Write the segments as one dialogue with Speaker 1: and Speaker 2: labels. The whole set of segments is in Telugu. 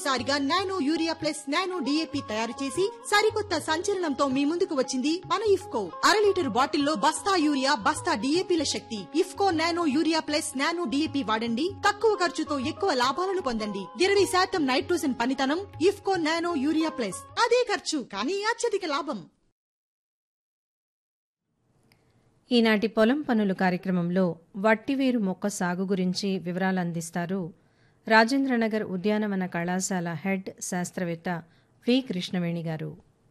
Speaker 1: మొదటిసారిగా nano urea plus nano DAP తయారు చేసి సరికొత్త సంచలనంతో మీ ముందుకు వచ్చింది మన ఇఫ్కో అర లీటర్ బాటిల్లో బస్తా యూరియా బస్తా డిఏపిల శక్తి IFFCO nano urea plus nano DAP వాడండి తక్కువ ఖర్చుతో ఎక్కువ లాభాలను పొందండి ఇరవై శాతం నైట్రోజన్ పనితనం ఇఫ్కో నానో యూరియా ప్లస్ అదే ఖర్చు కానీ అత్యధిక లాభం
Speaker 2: ఈనాటి పొలం పనులు కార్యక్రమంలో వట్టివేరు మొక్క సాగు గురించి వివరాలు అందిస్తారు రాజేంద్రనగర్ ఉద్యానవన కళాశాల హెడ్ శాస్త్రవేత్త వి కృష్ణవేణి గారు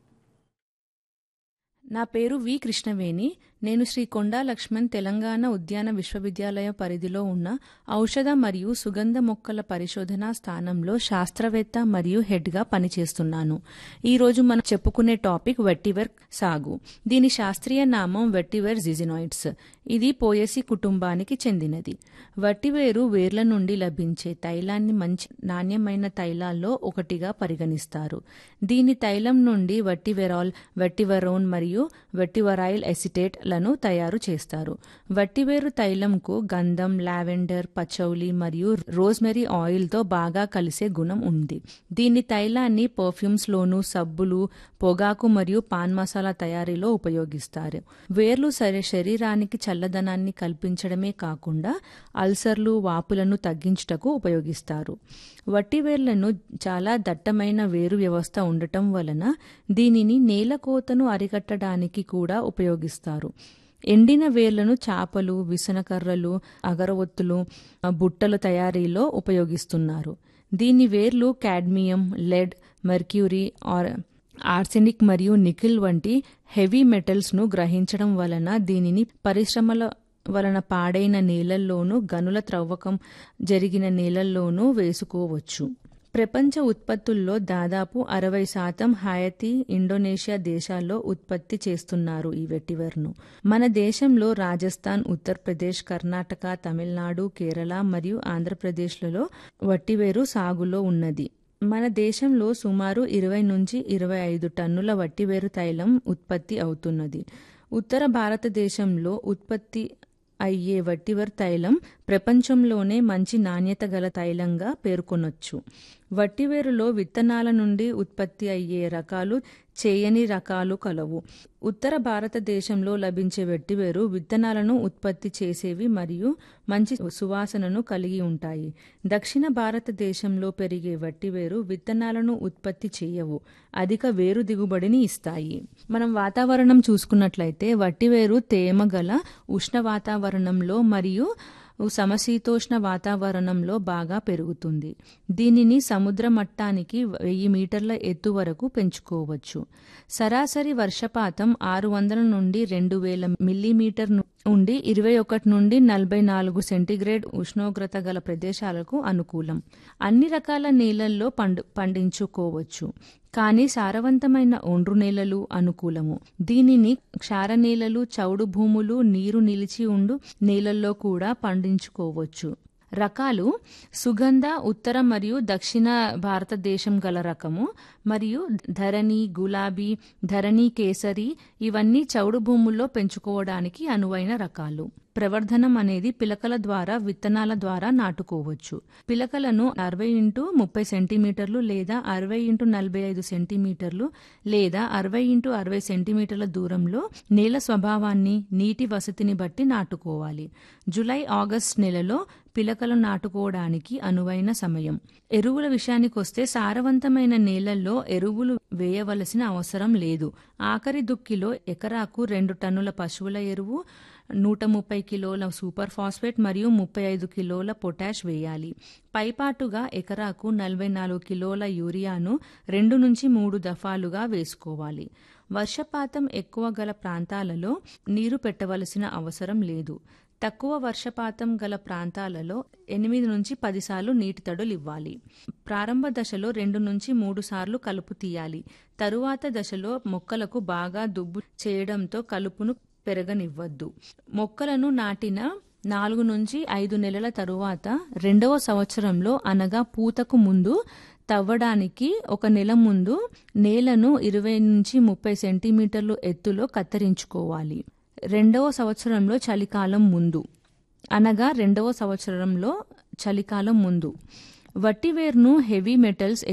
Speaker 3: నా పేరు వి కృష్ణవేణి నేను శ్రీ కొండా లక్ష్మణ్ తెలంగాణ ఉద్యాన విశ్వవిద్యాలయ పరిధిలో ఉన్న ఔషధ మరియు సుగంధ మొక్కల పరిశోధనా స్థానంలో శాస్త్రవేత్త మరియు హెడ్గా పనిచేస్తున్నాను ఈరోజు మనం చెప్పుకునే టాపిక్ వెట్టివర్ సాగు దీని శాస్త్రీయ నామం వెట్టివర్ జిజినాయిడ్స్ ఇది పోయసి కుటుంబానికి చెందినది వట్టివేరు వేర్ల నుండి లభించే తైలాన్ని మంచి నాణ్యమైన తైలాల్లో ఒకటిగా పరిగణిస్తారు దీని తైలం నుండి వట్టివెరాల్ వెట్టివరోన్ మరియు వెట్టివరైల్ ఎసిటేట్ లను తయారు చేస్తారు వట్టివేరు తైలంకు గంధం లావెండర్ పచౌలి మరియు రోజ్మెరీ ఆయిల్తో బాగా కలిసే గుణం ఉంది దీని తైలాన్ని పర్ఫ్యూమ్స్ లోను సబ్బులు పొగాకు మరియు పాన్ మసాలా తయారీలో ఉపయోగిస్తారు వేర్లు సరే శరీరానికి చల్లదనాన్ని కల్పించడమే కాకుండా అల్సర్లు వాపులను తగ్గించుటకు ఉపయోగిస్తారు వట్టివేర్లను చాలా దట్టమైన వేరు వ్యవస్థ ఉండటం వలన దీనిని నేలకోతను అరికట్టడానికి కూడా ఉపయోగిస్తారు ఎండిన వేర్లను చాపలు విసనకర్రలు అగరవత్తులు బుట్టల తయారీలో ఉపయోగిస్తున్నారు దీని వేర్లు కాడ్మియం లెడ్ మెర్క్యూరీ ఆర్ ఆర్సెనిక్ మరియు నికిల్ వంటి హెవీ మెటల్స్ను గ్రహించడం వలన దీనిని పరిశ్రమల వలన పాడైన నేలల్లోనూ గనుల త్రవ్వకం జరిగిన నేలల్లోనూ వేసుకోవచ్చు ప్రపంచ ఉత్పత్తుల్లో దాదాపు అరవై శాతం హయతీ ఇండోనేషియా దేశాల్లో ఉత్పత్తి చేస్తున్నారు ఈ వెట్టివర్ను మన దేశంలో రాజస్థాన్ ఉత్తరప్రదేశ్ కర్ణాటక తమిళనాడు కేరళ మరియు ఆంధ్రప్రదేశ్లలో వట్టివేరు సాగులో ఉన్నది మన దేశంలో సుమారు ఇరవై నుంచి ఇరవై ఐదు టన్నుల వట్టివేరు తైలం ఉత్పత్తి అవుతున్నది ఉత్తర భారతదేశంలో ఉత్పత్తి అయ్యే వట్టివర్ తైలం ప్రపంచంలోనే మంచి నాణ్యత గల తైలంగా పేర్కొనొచ్చు వట్టివేరులో విత్తనాల నుండి ఉత్పత్తి అయ్యే రకాలు చేయని రకాలు కలవు ఉత్తర భారతదేశంలో లభించే వెట్టివేరు విత్తనాలను ఉత్పత్తి చేసేవి మరియు మంచి సువాసనను కలిగి ఉంటాయి దక్షిణ భారతదేశంలో పెరిగే వట్టివేరు విత్తనాలను ఉత్పత్తి చేయవు అధిక వేరు దిగుబడిని ఇస్తాయి మనం వాతావరణం చూసుకున్నట్లయితే వట్టివేరు తేమ గల ఉష్ణ వాతావరణంలో మరియు సమశీతోష్ణ వాతావరణంలో బాగా పెరుగుతుంది దీనిని సముద్ర మట్టానికి వెయ్యి మీటర్ల ఎత్తు వరకు పెంచుకోవచ్చు సరాసరి వర్షపాతం ఆరు వందల నుండి రెండు వేల మిల్లీమీటర్ ఉండి ఇరవై ఒకటి నుండి నలభై నాలుగు సెంటీగ్రేడ్ ఉష్ణోగ్రత గల ప్రదేశాలకు అనుకూలం అన్ని రకాల నేలల్లో పండు పండించుకోవచ్చు కానీ సారవంతమైన ఒండ్రు నేలలు అనుకూలము దీనిని క్షార నేలలు చౌడు భూములు నీరు నిలిచి ఉండు నేలల్లో కూడా పండించుకోవచ్చు రకాలు సుగంధ ఉత్తర మరియు దక్షిణ భారతదేశం గల రకము మరియు ధరణి గులాబీ ధరణి కేసరి ఇవన్నీ చౌడు భూముల్లో పెంచుకోవడానికి అనువైన రకాలు ప్రవర్ధనం అనేది పిలకల ద్వారా విత్తనాల ద్వారా నాటుకోవచ్చు పిలకలను అరవై ఇంటూ ముప్పై సెంటీమీటర్లు లేదా అరవై ఇంటూ నలభై ఐదు సెంటీమీటర్లు లేదా అరవై ఇంటూ అరవై సెంటీమీటర్ల దూరంలో నేల స్వభావాన్ని నీటి వసతిని బట్టి నాటుకోవాలి జులై ఆగస్ట్ నెలలో పిలకలు నాటుకోవడానికి అనువైన సమయం ఎరువుల విషయానికి వస్తే సారవంతమైన నేలల్లో ఎరువులు వేయవలసిన అవసరం లేదు ఆఖరి దుక్కిలో ఎకరాకు రెండు టన్నుల పశువుల ఎరువు నూట ముప్పై కిలోల సూపర్ ఫాస్ఫేట్ మరియు ముప్పై ఐదు కిలోల పొటాష్ వేయాలి పైపాటుగా ఎకరాకు నలభై నాలుగు కిలోల యూరియాను రెండు నుంచి మూడు దఫాలుగా వేసుకోవాలి వర్షపాతం ఎక్కువ గల ప్రాంతాలలో నీరు పెట్టవలసిన అవసరం లేదు తక్కువ వర్షపాతం గల ప్రాంతాలలో ఎనిమిది నుంచి పదిసార్లు నీటి తడులు ఇవ్వాలి ప్రారంభ దశలో రెండు నుంచి మూడు సార్లు కలుపు తీయాలి తరువాత దశలో మొక్కలకు బాగా దుబ్బు చేయడంతో కలుపును పెరగనివ్వద్దు మొక్కలను నాటిన నాలుగు నుంచి ఐదు నెలల తరువాత రెండవ సంవత్సరంలో అనగా పూతకు ముందు తవ్వడానికి ఒక నెల ముందు నేలను ఇరవై నుంచి ముప్పై సెంటీమీటర్లు ఎత్తులో కత్తిరించుకోవాలి రెండవ సంవత్సరంలో చలికాలం ముందు అనగా రెండవ సంవత్సరంలో చలికాలం ముందు వట్టివేర్ను హెవీ మెటల్స్